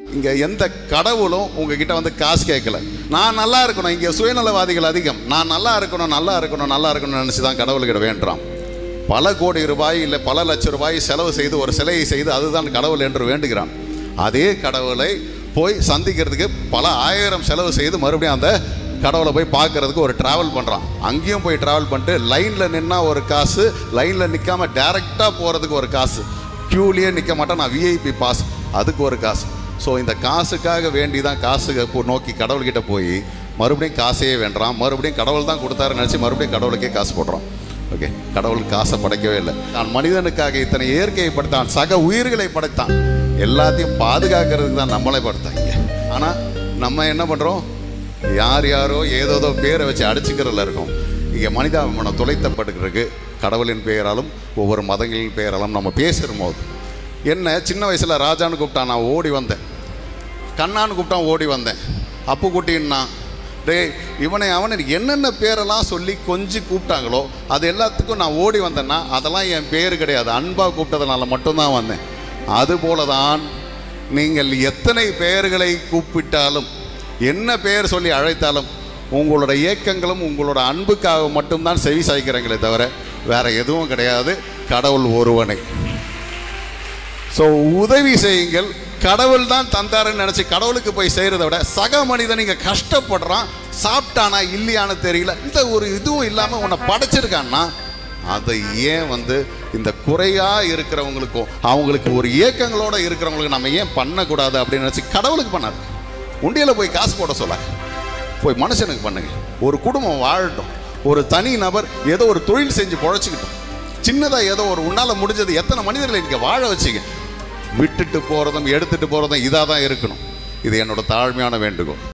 இங்க எந்த கடவுளும் உங்ககிட்ட வந்து காசு கேட்கல நான் நல்லா இருக்கணும் இங்க சுயநலவாதிகள் அதிகம் நான் நல்லா இருக்கணும் நல்லா இருக்கணும் நல்லா இருக்கணும்னு நினைச்சு தான் கடவுள்கிட்ட வேண்டுறான் பல கோடி ரூபாய் இல்லை பல லட்சம் ரூபாய் செலவு செய்து ஒரு சிலையை செய்து அதுதான் கடவுள் என்று வேண்டுகிறான் அதே கடவுளை போய் சந்திக்கிறதுக்கு பல ஆயிரம் செலவு செய்து மறுபடியும் அந்த கடவுளை போய் பார்க்கறதுக்கு ஒரு டிராவல் பண்ணுறான் அங்கேயும் போய் டிராவல் பண்ணிட்டு லைனில் நின்னா ஒரு காசு லைனில் நிற்காம டைரெக்டாக போகிறதுக்கு ஒரு காசு க்யூலேயே நிற்க மாட்டேன் நான் விஐபி பாஸ் அதுக்கு ஒரு காசு ஸோ இந்த காசுக்காக வேண்டி தான் காசு போ- நோக்கி கடவுள்கிட்ட போய் மறுபடியும் காசையே வேண்டுறான் மறுபடியும் கடவுள் தான் கொடுத்தாருன்னு நினச்சி மறுபடியும் கடவுளுக்கே காசு போடுறான் ஓகே கடவுள் காசை படைக்கவே இல்லை நான் மனிதனுக்காக இத்தனை இயற்கையை படைத்தான் சக உயிர்களை படைத்தான் எல்லாத்தையும் பாதுகாக்கிறதுக்கு தான் நம்மளை படைத்தாங்க ஆனால் நம்ம என்ன பண்ணுறோம் யார் யாரோ ஏதோதோ பேரை வச்சு அடிச்சுக்கிறதுல இருக்கோம் இங்கே மனிதாபிமானம் துளைத்தப்பட்டுக்கிறதுக்கு கடவுளின் பெயராலும் ஒவ்வொரு மதங்களின் பெயராலும் நம்ம பேசுகிற போது என்ன சின்ன வயசில் ராஜான்னு கூப்பிட்டான் நான் ஓடி வந்தேன் கண்ணான்னு கூப்பிட்டான் ஓடி வந்தேன் அப்பு குட்டின்னா டேய் இவனை அவனை என்னென்ன பேரெல்லாம் சொல்லி கொஞ்சம் கூப்பிட்டாங்களோ அது எல்லாத்துக்கும் நான் ஓடி வந்தேன்னா அதெல்லாம் என் பேர் கிடையாது அன்பாக கூப்பிட்டதுனால மட்டும்தான் வந்தேன் அதுபோல தான் நீங்கள் எத்தனை பெயர்களை கூப்பிட்டாலும் என்ன பெயர் சொல்லி அழைத்தாலும் உங்களோட இயக்கங்களும் உங்களோட அன்புக்காக மட்டும்தான் செவி சாய்க்கிறீங்களே தவிர வேற எதுவும் கிடையாது கடவுள் ஒருவனை ஸோ உதவி செய்யுங்கள் கடவுள் தான் தந்தாருன்னு நினச்சி கடவுளுக்கு போய் செய்கிறத விட சக மனிதன் இங்கே கஷ்டப்படுறான் சாப்பிட்டானா இல்லையான்னு தெரியல இந்த ஒரு இதுவும் இல்லாமல் உன்னை படைச்சிருக்கான்னா அதை ஏன் வந்து இந்த குறையா இருக்கிறவங்களுக்கும் அவங்களுக்கு ஒரு இயக்கங்களோட இருக்கிறவங்களுக்கு நம்ம ஏன் பண்ணக்கூடாது அப்படின்னு நினச்சி கடவுளுக்கு பண்ணாது உண்டியல போய் காசு போட சொல்ல போய் மனுஷனுக்கு பண்ணுங்க ஒரு குடும்பம் வாழட்டும் ஒரு தனி நபர் ஏதோ ஒரு தொழில் செஞ்சு பொழைச்சிக்கிட்டோம் சின்னதாக ஏதோ ஒரு உன்னால் முடிஞ்சது எத்தனை மனிதர்களை இங்கே வாழ வச்சிங்க விட்டுட்டு போகிறதும் எடுத்துட்டு போகிறதும் இதாக தான் இருக்கணும் இது என்னோட தாழ்மையான வேண்டுகோள்